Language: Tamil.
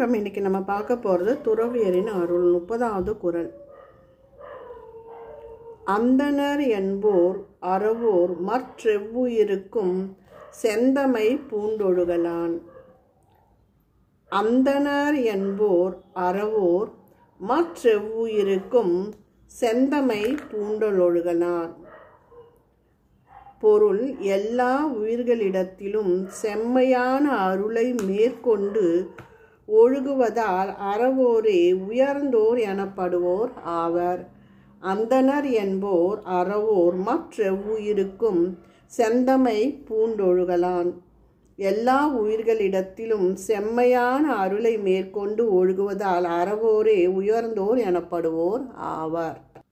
வணக்கம் இன்னைக்கு நம்ம பார்க்க போகிறது துறவியரின் அருள் முப்பதாவது குரல் அந்தணர் என்போர் அறவோர் மற்றெவ்வுயிருக்கும் செந்தமை பூண்டொழுகலான் அந்தணர் என்போர் அறவோர் மற்றெவ்வுயிருக்கும் செந்தமை பூண்டொழுகலான் பொருள் எல்லா உயிர்களிடத்திலும் செம்மையான அருளை மேற்கொண்டு ஒழுகுவதால் அறவோரே உயர்ந்தோர் எனப்படுவோர் ஆவர் அந்தனர் என்போர் அறவோர் மற்றெவ்வுயிருக்கும் செந்தமை பூண்டொழுகலான் எல்லா உயிர்களிடத்திலும் செம்மையான அருளை மேற்கொண்டு ஒழுகுவதால் அறவோரே உயர்ந்தோர் எனப்படுவோர் ஆவார்